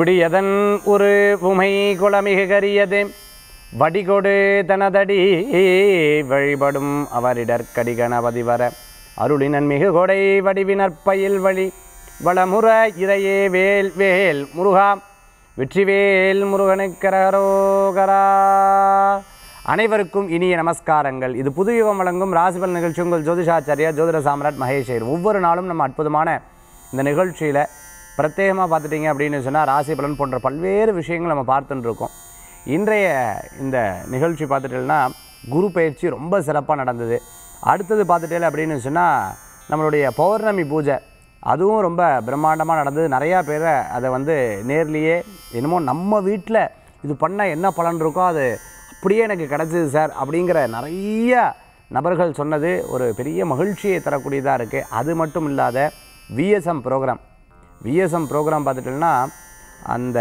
விடியதன் ஒரு உமை குளமிகு கரியது வடிகொடு தனதடி வழிபடும் அவரிடற்கடி கணபதி வர அருளினன் மிகு கொடை வடிவினற்பயில் வழி வளமுற இறையே வேல் வேல் முருகா வெற்றிவேல் முருகனுக்கரகரோகரா அனைவருக்கும் இனிய நமஸ்காரங்கள் இது புது யுகம் வழங்கும் ராசிபல் நிகழ்ச்சி உங்கள் ஜோதிஷாச்சாரியா ஜோதிட சாம்ராட் மகேஷர் ஒவ்வொரு நாளும் நம்ம அற்புதமான இந்த நிகழ்ச்சியில் பிரத்யேகமாக பார்த்துட்டிங்க அப்படின்னு சொன்னால் ராசி பலன் போன்ற பல்வேறு விஷயங்கள் நம்ம பார்த்துட்டு இருக்கோம் இன்றைய இந்த நிகழ்ச்சி பார்த்துட்டேன்னா குரு பயிற்சி ரொம்ப சிறப்பாக நடந்தது அடுத்தது பார்த்துட்டே அப்படின்னு சொன்னால் நம்மளுடைய பௌர்ணமி பூஜை அதுவும் ரொம்ப பிரம்மாண்டமாக நடந்தது நிறையா பேரை அதை வந்து நேர்லேயே என்னமோ நம்ம வீட்டில் இது பண்ணால் என்ன பலன் இருக்கோ அது அப்படியே எனக்கு கிடச்சிது சார் அப்படிங்கிற நிறைய நபர்கள் சொன்னது ஒரு பெரிய மகிழ்ச்சியை தரக்கூடியதாக இருக்குது அது மட்டும் இல்லாத விஎஸ்எம் ப்ரோக்ராம் விஎஸ்எம் ப்ரோக்ராம் பார்த்துட்டோம்னா அந்த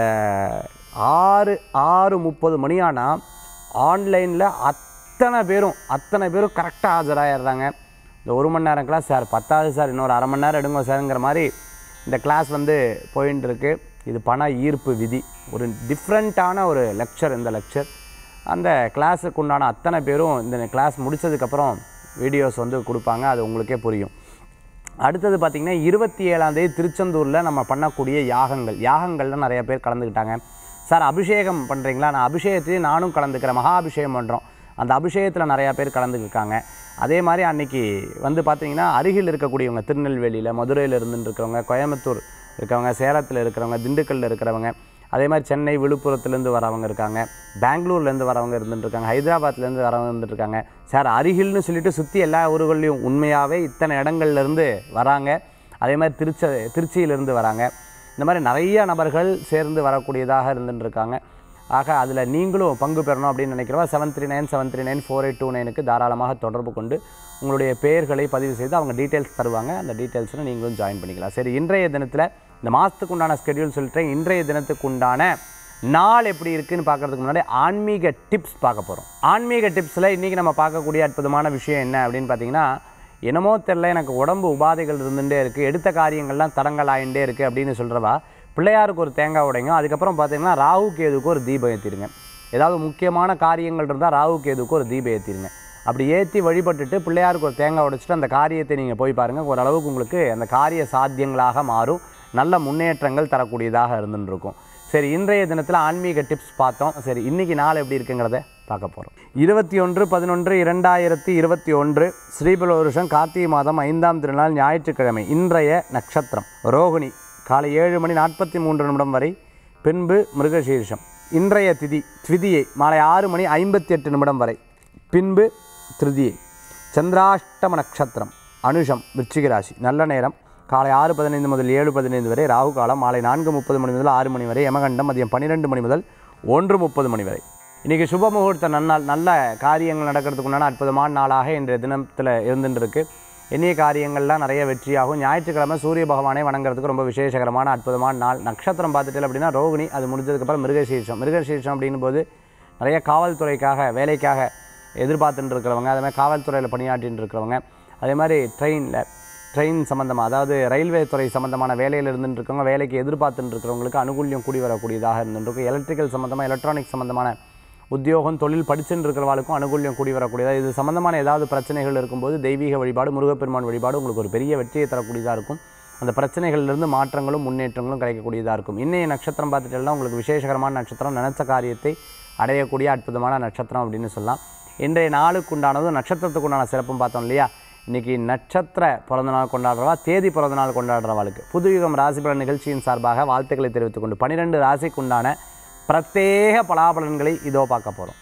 ஆறு ஆறு முப்பது மணி ஆனால் ஆன்லைனில் அத்தனை பேரும் அத்தனை பேரும் கரெக்டாக ஆஜராகிடுறாங்க இந்த ஒரு மணி நேரம் கிளாஸ் சார் பத்தாவது சார் இன்னொரு அரை மணி நேரம் எடுங்க சார்ங்கிற மாதிரி இந்த கிளாஸ் வந்து போயின்னு இருக்கு இது பண ஈர்ப்பு விதி ஒரு டிஃப்ரெண்ட்டான ஒரு லெக்சர் இந்த லெக்சர் அந்த கிளாஸுக்கு உண்டான அத்தனை பேரும் இந்த கிளாஸ் முடித்ததுக்கப்புறம் வீடியோஸ் வந்து கொடுப்பாங்க அது உங்களுக்கே புரியும் அடுத்தது பார்த்திங்கன்னா இருபத்தி ஏழாந்தேதி திருச்செந்தூரில் நம்ம பண்ணக்கூடிய யாகங்கள் யாகங்களில் நிறைய பேர் கலந்துக்கிட்டாங்க சார் அபிஷேகம் பண்ணுறீங்களா நான் அபிஷேகத்தையும் நானும் கலந்துக்கிறேன் மகா அபிஷேகம் பண்ணுறோம் அந்த அபிஷேகத்தில் நிறையா பேர் கலந்துக்கிருக்காங்க அதே மாதிரி அன்றைக்கி வந்து பார்த்திங்கன்னா அருகில் இருக்கக்கூடியவங்க திருநெல்வேலியில் மதுரையில் இருந்துட்டு இருக்கிறவங்க கோயம்புத்தூர் இருக்கிறவங்க சேலத்தில் இருக்கிறவங்க திண்டுக்கல்லில் இருக்கிறவங்க அதே மாதிரி சென்னை விழுப்புரத்துலேருந்து வரவங்க இருக்காங்க பெங்களூர்லேருந்து வரவங்க இருந்துட்டு இருக்காங்க ஹைதராபாத்லேருந்து வரவங்க இருந்துட்டு இருக்காங்க சார் அருகில்னு சொல்லிட்டு சுற்றி எல்லா ஊர்கள்லையும் உண்மையாகவே இத்தனை இடங்கள்லேருந்து வராங்க அதே மாதிரி திருச்ச திருச்சியிலேருந்து வராங்க இந்த மாதிரி நிறைய நபர்கள் சேர்ந்து வரக்கூடியதாக இருந்துட்டு இருக்காங்க ஆக அதில் நீங்களும் பங்கு பெறணும் அப்படின்னு நினைக்கிறவா seven three nine seven three nine four eight two நைனுக்கு தாராளமாக தொடர்பு கொண்டு உங்களுடைய பெயர்களை பதிவு செய்து அவங்க டீட்டெயில்ஸ் தருவாங்க அந்த டீட்டெயில்ஸில் நீங்களும் ஜாயின் பண்ணிக்கலாம் சரி இன்றைய தினத்தில் இந்த மாதத்துக்கு உண்டான ஸ்கெடியூல் சொல்லிட்டேன் இன்றைய தினத்துக்கு உண்டான நாள் எப்படி இருக்குன்னு பார்க்கறதுக்கு முன்னாடி ஆன்மீக டிப்ஸ் பார்க்க போகிறோம் ஆன்மீக டிப்ஸில் இன்றைக்கி நம்ம பார்க்கக்கூடிய அற்புதமான விஷயம் என்ன அப்படின்னு பார்த்தீங்கன்னா என்னமோ தெரில எனக்கு உடம்பு உபாதைகள் இருந்துகிட்டே இருக்குது எடுத்த காரியங்கள்லாம் தடங்கள் ஆகிட்டே இருக்குது அப்படின்னு சொல்கிறவா பிள்ளையாருக்கு ஒரு தேங்காய் உடைங்க அதுக்கப்புறம் பார்த்தீங்கன்னா ராகு கேதுக்கு ஒரு தீபம் ஏற்றிடுங்க ஏதாவது முக்கியமான காரியங்கள் இருந்தால் ராகு கேதுக்கு ஒரு தீபம் ஏற்றிடுங்க அப்படி ஏற்றி வழிபட்டுட்டு பிள்ளையாருக்கு ஒரு தேங்காய் உடைச்சிட்டு அந்த காரியத்தை நீங்கள் போய் பாருங்கள் ஓரளவுக்கு உங்களுக்கு அந்த காரிய சாத்தியங்களாக மாறும் நல்ல முன்னேற்றங்கள் தரக்கூடியதாக இருந்துட்டு இருக்கும் சரி இன்றைய தினத்தில் ஆன்மீக டிப்ஸ் பார்த்தோம் சரி இன்றைக்கி நாள் எப்படி இருக்குங்கிறத பார்க்க போகிறோம் இருபத்தி ஒன்று பதினொன்று இரண்டாயிரத்தி இருபத்தி ஒன்று ஸ்ரீபல வருஷம் கார்த்திகை மாதம் ஐந்தாம் திருநாள் ஞாயிற்றுக்கிழமை இன்றைய நட்சத்திரம் ரோகிணி காலை ஏழு மணி நாற்பத்தி மூன்று நிமிடம் வரை பின்பு மிருகசீர்ஷம் இன்றைய திதி திதியை மாலை ஆறு மணி ஐம்பத்தி எட்டு நிமிடம் வரை பின்பு திருதியை சந்திராஷ்டம நட்சத்திரம் அனுஷம் விருச்சிக ராசி நல்ல நேரம் காலை ஆறு பதினைந்து முதல் ஏழு பதினைந்து வரை ராகு காலம் மாலை நான்கு முப்பது மணி முதல் ஆறு மணி வரை யமகண்டம் மதியம் பன்னிரெண்டு மணி முதல் ஒன்று முப்பது மணி வரை இன்றைக்கி சுப முகூர்த்த நன்னாள் நல்ல காரியங்கள் நடக்கிறதுக்கு உண்டான அற்புதமான நாளாக இன்றைய தினத்தில் இருந்துட்டு இருக்கு எண்ணிய காரியங்கள்லாம் நிறைய வெற்றியாகும் ஞாயிற்றுக்கிழமை சூரிய பகவானை வணங்குறதுக்கு ரொம்ப விசேஷகரமான அற்புதமான நாள் நட்சத்திரம் பார்த்துட்டு அப்படின்னா ரோகிணி அது முடிஞ்சதுக்கப்புறம் மிருகசீர்ஷம் மிருகசீர்ஷம் அப்படின்னும் போது நிறைய காவல்துறைக்காக வேலைக்காக எதிர்பார்த்துட்டு இருக்கிறவங்க அதே மாதிரி காவல்துறையில் பணியாற்றிட்டு இருக்கிறவங்க அதே மாதிரி ட்ரெயினில் ட்ரெயின் சம்மந்தமாக அதாவது ரயில்வே துறை சம்மந்தமான வேலையில் இருந்துட்டு இருக்கவங்க வேலைக்கு எதிர்பார்த்துட்டு இருக்கிறவங்களுக்கு அனுகூல்யம் கூடி வரக்கூடியதாக இருந்துட்டு எலக்ட்ரிக்கல் சம்மந்தமாக எலக்ட்ரானிக் சம்மந்தமான உத்தியோகம் தொழில் படிச்சுட்டு இருக்கிறவாளுக்கும் அனுகூல்யம் கூடி வரக்கூடியதாக இது சம்மந்தமான ஏதாவது பிரச்சனைகள் இருக்கும்போது தெய்வீக வழிபாடு முருகப்பெருமான் வழிபாடு உங்களுக்கு ஒரு பெரிய வெற்றியை தரக்கூடியதாக இருக்கும் அந்த பிரச்சனைகள்லேருந்து மாற்றங்களும் முன்னேற்றங்களும் கிடைக்கக்கூடியதாக இருக்கும் இன்னைய நட்சத்திரம் பார்த்துட்டேன்னா உங்களுக்கு விசேஷகரமான நட்சத்திரம் நினச்ச காரியத்தை அடையக்கூடிய அற்புதமான நட்சத்திரம் அப்படின்னு சொல்லலாம் இன்றைய நாளுக்கு உண்டானதும் நட்சத்திரத்துக்கு உண்டான சிறப்பும் பார்த்தோம் இல்லையா இன்றைக்கி நட்சத்திர பிறந்தநாள் கொண்டாடுறவா தேதி பிறந்தநாள் கொண்டாடுறவாளுக்கு புதுயுகம் ராசிபலன் நிகழ்ச்சியின் சார்பாக வாழ்த்துக்களை தெரிவித்துக் கொண்டு பன்னிரெண்டு ராசிக்கு உண்டான பிரத்யேக பலாபலன்களை இதோ பார்க்க போகிறோம்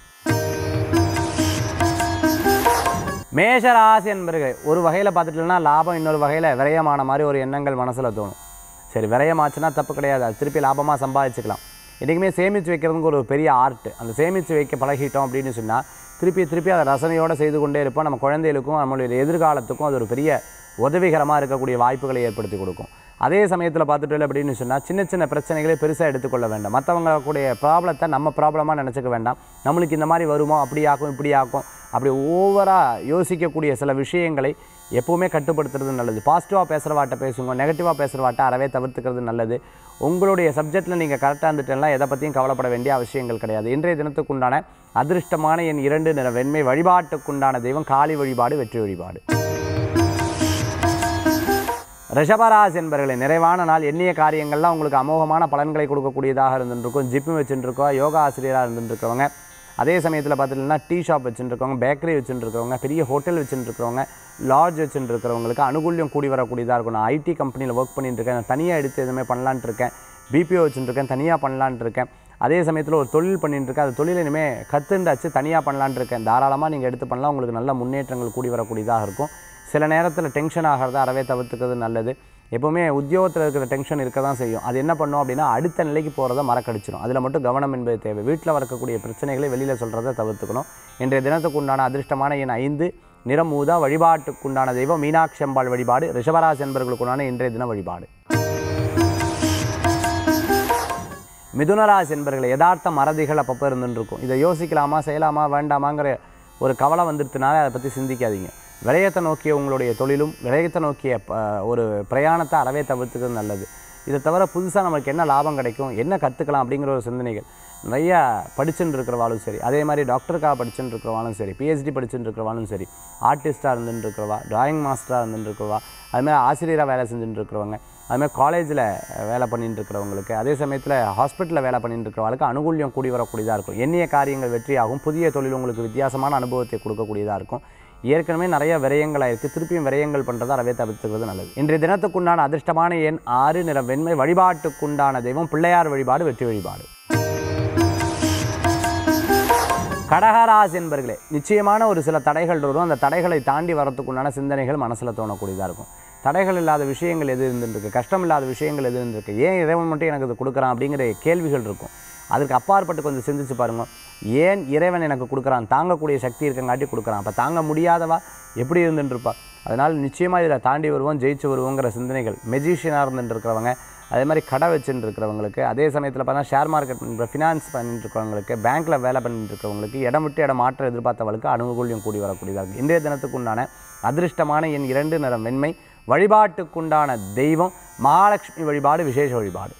மேஷ ராசி என்பர்கள் ஒரு வகையில் பார்த்துட்டோம்னா லாபம் இன்னொரு வகையில் விரயமான மாதிரி ஒரு எண்ணங்கள் மனசில் தோணும் சரி விரயமாச்சுன்னா தப்பு கிடையாது அது திருப்பி லாபமாக சம்பாதிச்சுக்கலாம் என்றைக்குமே சேமித்து வைக்கிறதுக்கு ஒரு பெரிய ஆர்ட் அந்த சேமித்து வைக்க பழகிட்டோம் அப்படின்னு சொன்னால் திருப்பி திருப்பி அதை ரசனையோடு செய்து கொண்டே இருப்போம் நம்ம குழந்தைகளுக்கும் நம்மளுடைய எதிர்காலத்துக்கும் அது ஒரு பெரிய உதவிகரமாக இருக்கக்கூடிய வாய்ப்புகளை ஏற்படுத்தி கொடுக்கும் அதே சமயத்தில் பார்த்துட்டு அப்படின்னு சொன்னால் சின்ன சின்ன பிரச்சனைகளை பெருசாக எடுத்துக்கொள்ள வேண்டாம் மற்றவங்க கூடிய ப்ராப்ளத்தை நம்ம ப்ராப்ளமாக நினச்சிக்க வேண்டாம் நம்மளுக்கு இந்த மாதிரி வருமோ அப்படி ஆக்கும் இப்படி ஆக்கும் அப்படி ஓவராக யோசிக்கக்கூடிய சில விஷயங்களை எப்போவுமே கட்டுப்படுத்துறது நல்லது பாசிட்டிவாக பேசுகிறவாட்ட பேசுங்க நெகட்டிவாக பேசுகிறவாட்ட அறவே தவிர்த்துக்கிறது நல்லது உங்களுடைய சப்ஜெக்டில் நீங்கள் கரெக்டாக இருந்துட்டேன்னா எதை பற்றியும் கவலைப்பட வேண்டிய அவசியங்கள் கிடையாது இன்றைய தினத்துக்குண்டான அதிர்ஷ்டமான என் இரண்டு நிற வெண்மை வழிபாட்டுக்குண்டான தெய்வம் காளி வழிபாடு வெற்றி வழிபாடு ரிஷபராசி என்பர்களை நிறைவான நாள் எண்ணிய காரியங்கள்லாம் உங்களுக்கு அமோகமான பலன்களை கொடுக்கக்கூடியதாக இருந்துருக்கும் ஜிப்பு வச்சுருக்கோம் யோகா ஆசிரியராக இருந்துருக்கவங்க அதே சமயத்தில் பார்த்துட்டீங்கன்னா டீ ஷாப் வச்சுருக்கவங்க பேக்கரி வச்சுருக்கவங்க பெரிய ஹோட்டல் வச்சுருக்கவங்க லாட்ஜ் வச்சுருக்கிறவங்களுக்கு அனுகூல்யம் கூடி வரக்கூடியதாக இருக்கும் நான் ஐடி கம்பெனியில் ஒர்க் பண்ணிட்டு இருக்கேன் நான் தனியாக எடுத்து எதுவுமே பண்ணலான்ட்டு இருக்கேன் பிபிஓ வச்சுருக்கேன் தனியாக பண்ணலான்ட்டு இருக்கேன் அதே சமயத்தில் ஒரு தொழில் பண்ணிட்டு இருக்கேன் அது தொழில் இனிமேல் கற்றுண்டாச்சு தனியாக பண்ணலான்ட்டு இருக்கேன் தாராளமாக நீங்கள் எடுத்து பண்ணலாம் உங்களுக்கு நல்ல முன்னேற்றங்கள் கூடி வரக்கூடியதாக இருக்கும் சில நேரத்தில் டென்ஷன் ஆகிறத அறவே தவிர்த்துக்கிறது நல்லது எப்போவுமே உத்தியோகத்தில் இருக்கிற டென்ஷன் இருக்க தான் செய்யும் அது என்ன பண்ணும் அப்படின்னா அடுத்த நிலைக்கு போகிறத மறக்கடிச்சிடும் அதில் மட்டும் கவனம் என்பது தேவை வீட்டில் வரக்கூடிய பிரச்சனைகளை வெளியில் சொல்கிறத தவிர்த்துக்கணும் இன்றைய தினத்துக்கு உண்டான அதிர்ஷ்டமான எண் ஐந்து நிறம் ஊதா வழிபாட்டுக்குண்டான தெய்வம் மீனாட்சி அம்பாள் வழிபாடு ரிஷபராசி என்பவர்களுக்குண்டான இன்றைய தின வழிபாடு மிதுனராசி என்பர்களை யதார்த்த மறதிகள் அப்பப்போ இருந்துருக்கும் இதை யோசிக்கலாமா செய்யலாமா வேண்டாமாங்கிற ஒரு கவலை வந்துடுத்துனால அதை பற்றி சிந்திக்காதீங்க விரயத்தை நோக்கிய உங்களுடைய தொழிலும் விரயத்தை நோக்கிய ப- ஒரு பிரயாணத்தை அறவே தவிர்த்துக்கிறது நல்லது இதை தவிர புதுசாக நமக்கு என்ன லாபம் கிடைக்கும் என்ன கற்றுக்கலாம் அப்படிங்கிற ஒரு சிந்தனைகள் நிறையா படிச்சுட்டு இருக்கிறவாலும் சரி அதே மாதிரி டாக்டருக்காக படிச்சுட்டு இருக்கிறவாலும் சரி பிஹெச்டி படிச்சுட்டு இருக்கிறவாலும் சரி ஆர்டிஸ்ட்டாக இருந்துட்டு இருக்கிறவா டிராயிங் மாஸ்டராக இருந்துட்டு இருக்கிறவா அதுமாதிரி ஆசிரியராக வேலை செஞ்சுட்டு இருக்கிறவங்க அதுமாதிரி காலேஜில் வேலை பண்ணிட்டு இருக்கிறவங்களுக்கு அதே சமயத்தில் ஹாஸ்பிட்டலில் வேலை பண்ணிட்டு இருக்கிறவங்களுக்கு அனுகூல்யம் கூடி வரக்கூடியதாக இருக்கும் எண்ணிய காரியங்கள் வெற்றியாகும் புதிய தொழில் உங்களுக்கு வித்தியாசமான அனுபவத்தை கொடுக்கக்கூடியதாக இருக்கும் ஏற்கனவே நிறைய விரயங்கள் ஆயிருக்கு திருப்பியும் விரயங்கள் பண்ணுறதை அறவே தவிர்த்துக்கிறது நல்லது இன்றைய தினத்துக்குண்டான அதிர்ஷ்டமான எண் ஆறு நிற வெண்மை வழிபாட்டுக்குண்டான தெய்வம் பிள்ளையார் வழிபாடு வெற்றி வழிபாடு கடகராசி என்பர்களே நிச்சயமான ஒரு சில தடைகள் வரும் அந்த தடைகளை தாண்டி வரத்துக்குண்டான சிந்தனைகள் மனசில் தோணக்கூடியதாக இருக்கும் தடைகள் இல்லாத விஷயங்கள் எது இருந்துருக்கு கஷ்டம் இல்லாத விஷயங்கள் எது இருந்திருக்கு ஏன் இறைவன் மட்டும் எனக்கு இது கொடுக்குறான் அப்படிங்கிற கேள்விகள் இருக்கும் அதற்கு அப்பாற்பட்டு கொஞ்சம் சிந்திச்சு பாருங்க ஏன் இறைவன் எனக்கு கொடுக்குறான் தாங்கக்கூடிய சக்தி இருக்கங்காட்டி கொடுக்குறான் அப்போ தாங்க முடியாதவா எப்படி இருந்துட்டு இருப்பா அதனால் நிச்சயமாக இதில் தாண்டி வருவோம் ஜெயிச்சு வருவோங்கிற சிந்தனைகள் மெஜிஷியனாக இருந்துட்டு இருக்கிறவங்க அதே மாதிரி கடை வச்சுட்டு இருக்கிறவங்களுக்கு அதே சமயத்தில் பார்த்தா ஷேர் மார்க்கெட் பண்ணுற ஃபினான்ஸ் பண்ணிட்டு இருக்கிறவங்களுக்கு பேங்க்கில் வேலை பண்ணிட்டு இருக்கிறவங்களுக்கு இடம் விட்டு இடம் மாற்ற எதிர்பார்த்தவங்களுக்கு அனுகூல்யம் கூடி வரக்கூடியதாக இருக்குது இன்றைய தினத்துக்கு உண்டான அதிர்ஷ்டமான என் இரண்டு நிறம் வெண்மை வழிபாட்டுக்குண்டான தெய்வம் மகாலட்சுமி வழிபாடு விசேஷ வழிபாடு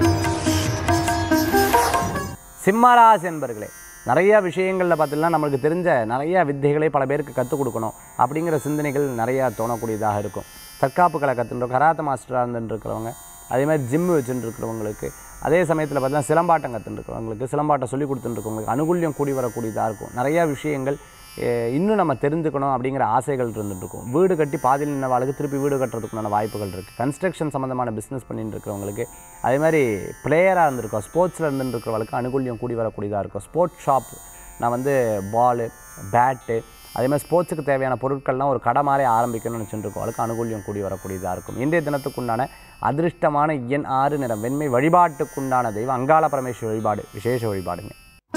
சிம்மராசி என்பர்களே நிறைய விஷயங்களில் பார்த்தீங்கன்னா நம்மளுக்கு தெரிஞ்ச நிறைய வித்தைகளை பல பேருக்கு கற்றுக் கொடுக்கணும் அப்படிங்கிற சிந்தனைகள் நிறையா தோணக்கூடியதாக இருக்கும் தற்காப்பு கலை கற்றுன்றோம் கராத்த மாஸ்டராக இருந்துட்டு இருக்கிறவங்க அதே மாதிரி ஜிம் வச்சுட்டு இருக்கிறவங்களுக்கு அதே சமயத்தில் பார்த்தீங்கன்னா சிலம்பாட்டம் கற்றுட்டு இருக்கிறவங்களுக்கு சிலம்பாட்டம் சொல்லி கொடுத்துட்டு இருக்கவங்களுக்கு அனுகூல்யம் கூடி வரக்கூடியதாக இருக்கும் நிறையா விஷயங்கள் அஹ், இன்னும் நம்ம தெரிஞ்சுக்கணும் அப்படிங்கிற ஆசைகள் இருந்துட்டு இருக்கும் வீடு கட்டி பாதியில் நின்னவாளுக்கு திருப்பி வீடு கட்டுறதுக்குண்டான வாய்ப்புகள் இருக்குது கன்ஸ்ட்ரக்ஷன் சம்மந்தமான பிஸ்னஸ் பண்ணிட்டு இருக்கிறவங்களுக்கு அதே மாதிரி பிளேயராக இருந்திருக்கோம் ஸ்போர்ட்ஸில் இருந்துட்டு இருக்கிறவங்களுக்கு அனுகூல்யம் கூடி வரக்கூடியதாக இருக்கும் ஸ்போர்ட்ஸ் ஷாப் நான் வந்து பாலு பேட்டு அதே மாதிரி ஸ்போர்ட்ஸுக்கு தேவையான பொருட்கள்லாம் ஒரு கடை மாதிரி ஆரம்பிக்கணும்னு நினச்சிட்டு இருக்கவங்களுக்கு அனுகூல்யம் கூடி வரக்கூடியதாக இருக்கும் இன்றைய தினத்துக்குண்டான அதிர்ஷ்டமான எண் ஆறு நிறம் வெண்மை வழிபாட்டுக்குண்டான தெய்வம் அங்காள பரமேஸ்வரி வழிபாடு விசேஷ வழிபாடுங்க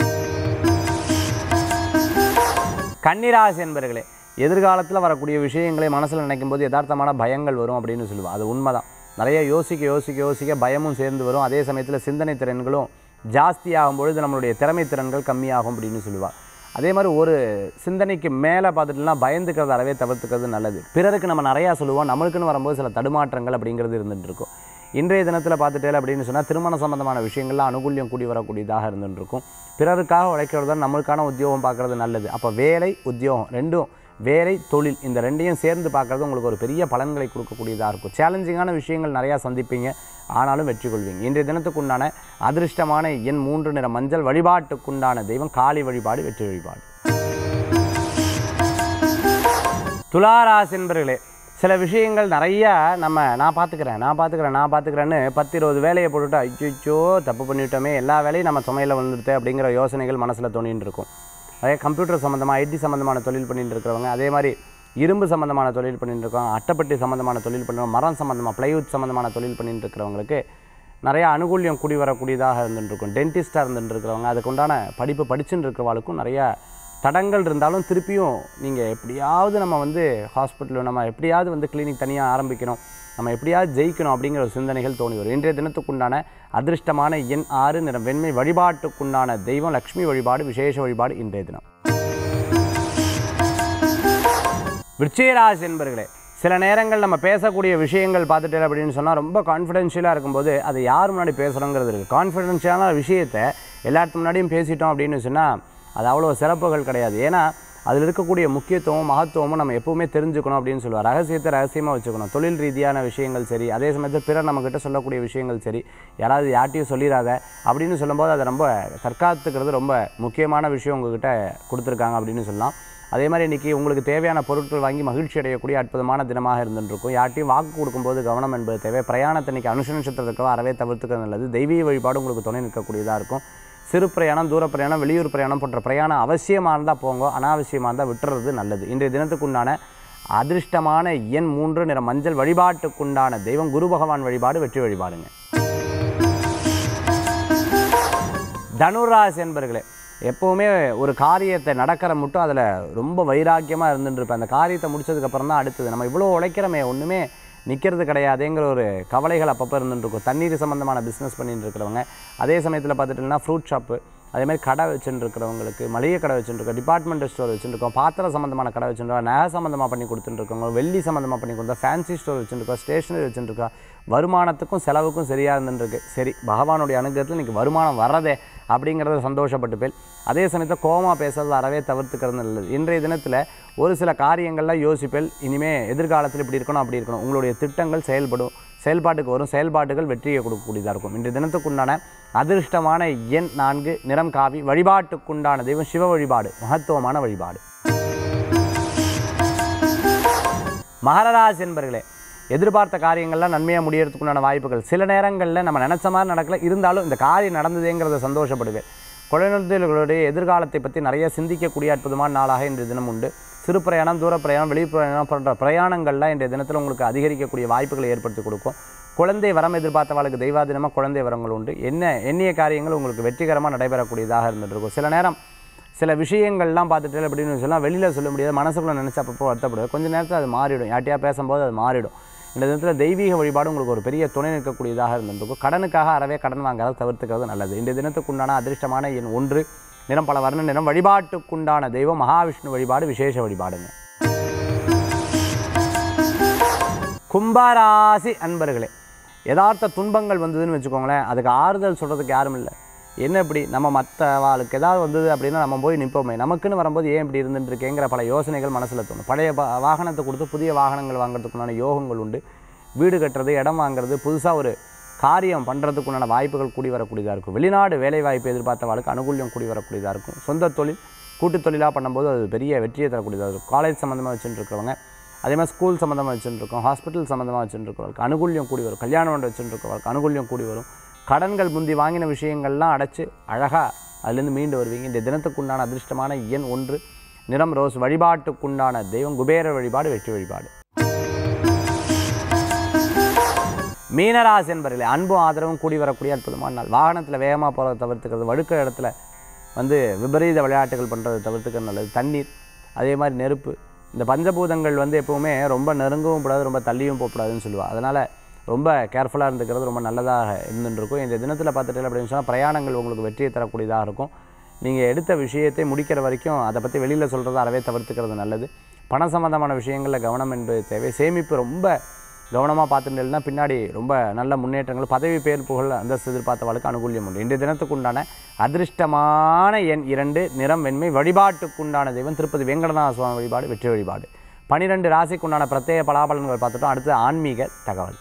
கன்னிராசி என்பர்களே எதிர்காலத்தில் வரக்கூடிய விஷயங்களை மனசில் நினைக்கும் போது யதார்த்தமான பயங்கள் வரும் அப்படின்னு சொல்லுவாள் அது உண்மைதான் நிறைய யோசிக்க யோசிக்க யோசிக்க பயமும் சேர்ந்து வரும் அதே சமயத்தில் சிந்தனை திறன்களும் ஜாஸ்தியாகும் பொழுது நம்மளுடைய திறமை திறன்கள் கம்மியாகும் அப்படின்னு சொல்லுவாள் அதே மாதிரி ஒரு சிந்தனைக்கு மேலே பார்த்துட்டுனா பயந்துக்கிறது அறவே தவிர்த்துக்கிறது நல்லது பிறருக்கு நம்ம நிறையா சொல்லுவோம் நம்மளுக்குன்னு வரும்போது சில தடுமாற்றங்கள் அப்படிங்கிறது இருந்துட்டு இருக்கும் இன்றைய தினத்தில் பார்த்துட்டே அப்படின்னு சொன்னால் திருமண சம்பந்தமான விஷயங்கள்லாம் அனுகூல்யம் கூடி வரக்கூடியதாக இருந்துட்டு இருக்கும் பிறருக்காக உழைக்கிறது தான் நம்மளுக்கான உத்தியோகம் பார்க்குறது நல்லது அப்போ வேலை உத்தியோகம் ரெண்டும் வேலை தொழில் இந்த ரெண்டையும் சேர்ந்து பார்க்குறது உங்களுக்கு ஒரு பெரிய பலன்களை கொடுக்கக்கூடியதாக இருக்கும் சேலஞ்சிங்கான விஷயங்கள் நிறையா சந்திப்பீங்க ஆனாலும் வெற்றி கொள்வீங்க இன்றைய தினத்துக்குண்டான அதிர்ஷ்டமான எண் மூன்று நிற மஞ்சள் வழிபாட்டுக்குண்டான தெய்வம் காளி வழிபாடு வெற்றி வழிபாடு துளாராசி என்பர்களே சில விஷயங்கள் நிறையா நம்ம நான் பார்த்துக்கிறேன் நான் பார்த்துக்கிறேன் நான் பார்த்துக்கிறேன்னு பத்து இருபது வேலையை போட்டுட்டு ஐயோ தப்பு பண்ணிவிட்டோமே எல்லா வேலையும் நம்ம சுமையில் வந்துடுது அப்படிங்கிற யோசனைகள் மனசில் தோணின்னு இருக்கும் அதே கம்ப்யூட்டர் சம்மந்தமாக ஐடி சம்மந்தமான தொழில் பண்ணிட்டு இருக்கிறவங்க அதே மாதிரி இரும்பு சம்மந்தமான தொழில் பண்ணிட்டு இருக்கவங்க அட்டைப்பட்டி சம்மந்தமான தொழில் பண்ணுறவங்க மரம் சம்மந்தமாக ப்ளைவுட் சம்மந்தமான தொழில் பண்ணிட்டு இருக்கிறவங்களுக்கு நிறைய அனுகூல்யம் கூடி வரக்கூடியதாக இருந்துட்டு இருக்கும் டென்டிஸ்ட்டாக இருந்துட்டு இருக்கிறவங்க அதுக்கு உண்டான படிப்பு படிச்சுட்டு இருக்கிறவங்களுக்கும் நிறைய தடங்கள் இருந்தாலும் திருப்பியும் நீங்கள் எப்படியாவது நம்ம வந்து ஹாஸ்பிட்டலில் நம்ம எப்படியாவது வந்து கிளினிக் தனியாக ஆரம்பிக்கணும் நம்ம எப்படியாவது ஜெயிக்கணும் அப்படிங்கிற ஒரு சிந்தனைகள் தோணி வரும் இன்றைய தினத்துக்குண்டான அதிர்ஷ்டமான எண் ஆறு நிறம் வெண்மை வழிபாட்டுக்குண்டான தெய்வம் லக்ஷ்மி வழிபாடு விசேஷ வழிபாடு இன்றைய தினம் விருச்சிகராசி என்பர்களே சில நேரங்கள் நம்ம பேசக்கூடிய விஷயங்கள் பார்த்துட்டு அப்படின்னு சொன்னால் ரொம்ப கான்ஃபிடென்ஷியலாக இருக்கும்போது அது யார் முன்னாடி பேசுகிறோங்கிறது இருக்குது கான்ஃபிடென்ஷியலான விஷயத்தை எல்லாத்து முன்னாடியும் பேசிட்டோம் அப்படின்னு சொன்னால் அது அவ்வளோ சிறப்புகள் கிடையாது ஏன்னா அதில் இருக்கக்கூடிய முக்கியத்துவம் மகத்துவமும் நம்ம எப்பவுமே தெரிஞ்சுக்கணும் அப்படின்னு சொல்லுவார் ரகசியத்தை ரகசியமாக வச்சுக்கணும் தொழில் ரீதியான விஷயங்கள் சரி அதே சமயத்தில் பிறர் நம்மக்கிட்ட சொல்லக்கூடிய விஷயங்கள் சரி யாராவது யார்ட்டையும் சொல்லிடாத அப்படின்னு சொல்லும்போது அதை ரொம்ப தற்காத்துக்கிறது ரொம்ப முக்கியமான விஷயம் உங்ககிட்ட கொடுத்துருக்காங்க அப்படின்னு சொல்லலாம் அதே மாதிரி இன்றைக்கி உங்களுக்கு தேவையான பொருட்கள் வாங்கி மகிழ்ச்சி அடையக்கூடிய அற்புதமான தினமாக இருந்துருக்கும் யார்ட்டையும் வாக்கு கொடுக்கும்போது கவனம் என்பது தேவை பிரயாணத்தை இன்றைக்கி அனுஷ நட்சத்திரத்துக்கு அறவே தவிர்த்துக்கிறது நல்லது தெய்வீக வழிபாடு உங்களுக்கு துணை நிற்கக்கூடியதாக இருக்கும் சிறு பிரயாணம் தூர பிரயாணம் வெளியூர் பிரயாணம் போன்ற பிரயாணம் அவசியமாக இருந்தால் போங்க அனாவசியமாக இருந்தால் விட்டுறது நல்லது இன்றைய தினத்துக்குண்டான அதிர்ஷ்டமான எண் மூன்று நிற மஞ்சள் வழிபாட்டுக்குண்டான தெய்வம் குரு பகவான் வழிபாடு வெற்றி வழிபாடுங்க தனுராசி என்பர்களே எப்போவுமே ஒரு காரியத்தை நடக்கிற மட்டும் அதில் ரொம்ப வைராக்கியமாக இருந்துட்டு இருப்பேன் அந்த காரியத்தை முடிச்சதுக்கப்புறம் தான் அடுத்தது நம்ம இவ்வளோ உழைக்கிறோமே ஒன்றுமே நிற்கிறது கிடையாதுங்கிற ஒரு கவலைகள் அப்பப்போ இருந்துட்டு இருக்கும் தண்ணீர் சம்மந்தமான பிஸ்னஸ் பண்ணிட்டு இருக்கிறவங்க அதே சமயத்தில் பார்த்துட்டிங்கன்னா ஃப்ரூட் ஷாப்பு அதே மாதிரி கடை வச்சுட்டு இருக்கிறவங்களுக்கு மளிகை கடை வச்சுட்டு இருக்கோம் டிபார்ட்மெண்டல் ஸ்டோர் வச்சுருக்கோம் பாத்திரம் சம்மந்தமான கடை வச்சுருக்கோம் நகை சம்மந்தமாக பண்ணி கொடுத்துட்டு இருக்கவங்க வெள்ளி சம்மந்தமாக பண்ணி கொடுத்தா ஃபேன்சி ஸ்டோர் வச்சுருக்கோம் ஸ்டேஷனரி வச்சுருக்கோம் வருமானத்துக்கும் செலவுக்கும் சரியாக இருந்துருக்கு சரி பகவானுடைய அனுகிரகத்தில் இன்றைக்கி வருமானம் வர்றதே அப்படிங்கிறத சந்தோஷப்பட்டு போய் அதே சமயத்தில் கோமா பேசுறது அறவே தவிர்த்துக்கிறது நல்லது இன்றைய தினத்தில் ஒரு சில காரியங்கள்லாம் யோசிப்பேல் இனிமே எதிர்காலத்தில் இப்படி இருக்கணும் அப்படி இருக்கணும் உங்களுடைய திட்டங்கள் செயல்படும் செயல்பாட்டுக்கு வரும் செயல்பாட்டுகள் வெற்றியை கொடுக்கக்கூடியதாக இருக்கும் இன்றைய தினத்துக்குண்டான அதிர்ஷ்டமான எண் நான்கு நிறம் காவி வழிபாட்டுக்குண்டான தெய்வம் சிவ வழிபாடு மகத்துவமான வழிபாடு மகரராசி என்பர்களே எதிர்பார்த்த காரியங்கள்லாம் நன்மையாக முடியறதுக்குண்டான வாய்ப்புகள் சில நேரங்களில் நம்ம நினச்ச மாதிரி நடக்கல இருந்தாலும் இந்த காரியம் நடந்ததேங்கிறத சந்தோஷப்படுவேன் குழந்தைகளுடைய எதிர்காலத்தை பற்றி நிறைய சிந்திக்கக்கூடிய அற்புதமான நாளாக இன்றைய தினம் உண்டு சிறு பிரயாணம் தூர பிரயாணம் வெளி பிரயாணம் போன்ற பிரயாணங்கள்லாம் இன்றைய தினத்தில் உங்களுக்கு அதிகரிக்கக்கூடிய வாய்ப்புகளை ஏற்படுத்தி கொடுக்கும் குழந்தை வரம் எதிர்பார்த்தவளுக்கு தெய்வாதினமாக குழந்தை வரங்கள் உண்டு என்ன எண்ணிய காரியங்கள் உங்களுக்கு வெற்றிகரமாக நடைபெறக்கூடியதாக இருந்துட்டு இருக்கும் சில நேரம் சில விஷயங்கள்லாம் பார்த்துட்டு அப்படின்னு சொல்லலாம் வெளியில் சொல்ல முடியாது மனசுக்குள்ளே நினச்சி அப்பப்போ வருத்தப்படுது கொஞ்ச நேரத்தில் அது மாறிடும் யார்ட்டையா பேசும்போது அது மாறிடும் இந்த தினத்தில் தெய்வீக வழிபாடு உங்களுக்கு ஒரு பெரிய துணை நிற்கக்கூடியதாக இருந்திருக்கும் கடனுக்காக அறவே கடன் வாங்காத தவிர்த்துக்கிறது நல்லது இந்த தினத்துக்குண்டான அதிர்ஷ்டமான எண் ஒன்று நிறம் பல வர்ண நிறம் வழிபாட்டுக்குண்டான தெய்வம் மகாவிஷ்ணு வழிபாடு விசேஷ வழிபாடுங்க கும்பராசி அன்பர்களே யதார்த்த துன்பங்கள் வந்ததுன்னு வச்சுக்கோங்களேன் அதுக்கு ஆறுதல் சொல்கிறதுக்கு யாரும் இல்லை என்ன இப்படி நம்ம மற்றவாளுக்கு ஏதாவது வந்தது அப்படின்னா நம்ம போய் நிற்போமே நமக்குன்னு வரும்போது ஏன் இப்படி இருந்துட்டு இருக்கேங்கிற பல யோசனைகள் மனசில் தோணும் பழைய ப- வாகனத்தை கொடுத்து புதிய வாகனங்கள் வாங்குறதுக்குண்டான யோகங்கள் உண்டு வீடு கட்டுறது இடம் வாங்குறது புதுசாக ஒரு காரியம் பண்ணுறதுக்குண்டான வாய்ப்புகள் கூடி வரக்கூடியதாக இருக்கும் வெளிநாடு வேலை வாய்ப்பு எதிர்பார்த்தவாளுக்கு அனுகூல்யம் கூடி வரக்கூடியதாக இருக்கும் சொந்த தொழில் கூட்டுத் தொழிலாக பண்ணும்போது அது பெரிய வெற்றியை தரக்கூடியதாக இருக்கும் காலேஜ் சம்மந்தமாக வச்சுட்டு இருக்கிறவங்க அதே மாதிரி ஸ்கூல் சம்மந்தமாக வச்சுட்டு இருக்கோம் ஹாஸ்பிட்டல் சம்மந்தமாக வச்சுட்டு இருக்கிறவங்களுக்கு அனுகூல்யம் கூடி வரும் கல்யாணம் மண்டபம் வச்சுட்டு இருக்கிறவங்களுக்கு அனுகூல்யம் கூடி வரும் கடன்கள் முந்தி வாங்கின விஷயங்கள்லாம் அடைச்சு அழகாக அதுலேருந்து மீண்டு வருவீங்க இந்த தினத்துக்குண்டான அதிர்ஷ்டமான எண் ஒன்று நிறம் ரோஸ் வழிபாட்டுக்குண்டான தெய்வம் குபேர வழிபாடு வெற்றி வழிபாடு மீனராசி என்பர்களே அன்பும் ஆதரவும் கூடி வரக்கூடிய அற்புதமான நாள் வாகனத்தில் வேகமாக போகிறத தவிர்த்துக்கிறது வழுக்கிற இடத்துல வந்து விபரீத விளையாட்டுகள் பண்ணுறதை தவிர்த்துக்கிறது நல்லது தண்ணீர் அதே மாதிரி நெருப்பு இந்த பஞ்சபூதங்கள் வந்து எப்போவுமே ரொம்ப நெருங்கவும் கூடாது ரொம்ப தள்ளியும் போகக்கூடாதுன்னு சொல்லுவாள் அதனால் ரொம்ப கேர்ஃபுல்லாக இருந்துக்கிறது ரொம்ப நல்லதாக இருந்துட்டு இருக்கும் இந்த தினத்தில் பார்த்துட்டு அப்படின்னு சொன்னால் பிரயாணங்கள் உங்களுக்கு வெற்றியை தரக்கூடியதாக இருக்கும் நீங்கள் எடுத்த விஷயத்தை முடிக்கிற வரைக்கும் அதை பற்றி வெளியில் சொல்கிறத அறவே தவிர்த்துக்கிறது நல்லது பண சம்பந்தமான விஷயங்களில் கவனம் என்பது தேவை சேமிப்பு ரொம்ப கவனமாக பார்த்துட்டேன்னா பின்னாடி ரொம்ப நல்ல முன்னேற்றங்கள் பதவி பேர் புகழ் அந்தஸ்து எதிர்பார்த்தவளுக்கு அனுகூல்யம் உண்டு இன்றைய தினத்துக்குண்டான அதிர்ஷ்டமான எண் இரண்டு நிறம் வெண்மை வழிபாட்டுக்குண்டான தெய்வம் திருப்பதி வெங்கடநாத சுவாமி வழிபாடு வெற்றி வழிபாடு பனிரெண்டு ராசிக்குண்டான பிரத்யேக பலாபலன்கள் பார்த்துட்டோம் அடுத்து ஆன்மீக தகவல்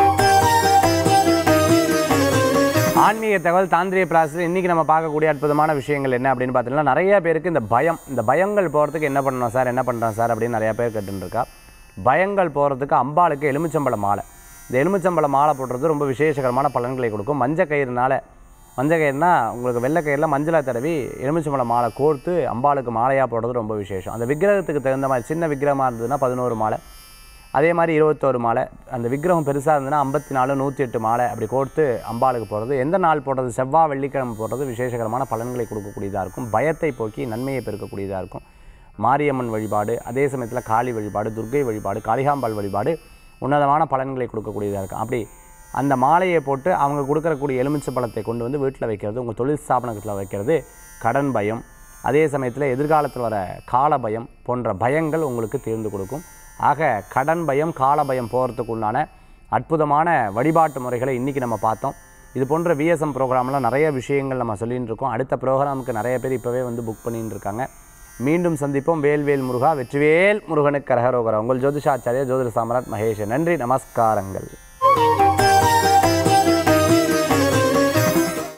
ஆன்மீக தகவல் தாந்திரிய பிராசத்தில் இன்றைக்கி நம்ம பார்க்கக்கூடிய அற்புதமான விஷயங்கள் என்ன அப்படின்னு பார்த்தீங்கன்னா நிறைய பேருக்கு இந்த பயம் இந்த பயங்கள் போகிறதுக்கு என்ன பண்ணணும் சார் என்ன பண்ணுறோம் சார் அப்படின்னு நிறையா பேர் கேட்டுருக்கா பயங்கள் போகிறதுக்கு அம்பாளுக்கு எலுமிச்சம்பழ மாலை இந்த எலுமிச்சம்பழ மாலை போடுறது ரொம்ப விசேஷகரமான பலன்களை கொடுக்கும் மஞ்சள் கயிறுனால மஞ்சள் கயிறுனா உங்களுக்கு வெள்ளை கயிறில் மஞ்சளை தடவி எலுமிச்சம்பழ மாலை கோர்த்து அம்பாளுக்கு மாலையாக போடுறது ரொம்ப விசேஷம் அந்த விக்கிரகத்துக்கு தகுந்த மாதிரி சின்ன விக்கிரகமாக இருந்ததுன்னா பதினோரு மாலை அதே மாதிரி இருபத்தோரு மாலை அந்த விக்கிரகம் பெருசாக இருந்ததுன்னா ஐம்பத்தி நாலு நூற்றி எட்டு மாலை அப்படி கோர்த்து அம்பாளுக்கு போடுறது எந்த நாள் போடுறது செவ்வாய் வெள்ளிக்கிழமை போடுறது விசேஷகரமான பலன்களை கொடுக்கக்கூடியதாக இருக்கும் பயத்தை போக்கி நன்மையை பெருக்கக்கூடியதாக இருக்கும் மாரியம்மன் வழிபாடு அதே சமயத்தில் காளி வழிபாடு துர்க்கை வழிபாடு காளிகாம்பாள் வழிபாடு உன்னதமான பலன்களை கொடுக்கக்கூடியதாக இருக்கும் அப்படி அந்த மாலையை போட்டு அவங்க கொடுக்கறக்கூடிய எலுமிச்சை பழத்தை கொண்டு வந்து வீட்டில் வைக்கிறது உங்கள் தொழில் ஸ்தாபனத்தில் வைக்கிறது கடன் பயம் அதே சமயத்தில் எதிர்காலத்தில் வர கால பயம் போன்ற பயங்கள் உங்களுக்கு தீர்ந்து கொடுக்கும் ஆக கடன் பயம் கால பயம் போகிறதுக்கு உண்டான அற்புதமான வழிபாட்டு முறைகளை இன்றைக்கி நம்ம பார்த்தோம் இது போன்ற விஎஸ்எம் ப்ரோக்ராமில் நிறைய விஷயங்கள் நம்ம சொல்லிட்டு இருக்கோம் அடுத்த ப்ரோக்ராமுக்கு நிறைய பேர் இப்போவே வந்து புக் பண்ணிட்டு இருக்காங்க மீண்டும் சந்திப்போம் வேல்வேல் முருகா வெற்றிவேல் முருகனுக்கு கரகரோகரா உங்கள் ஜோதிஷாச்சாரியா ஜோதிட சாம்ராட் மகேஷ் நன்றி நமஸ்காரங்கள்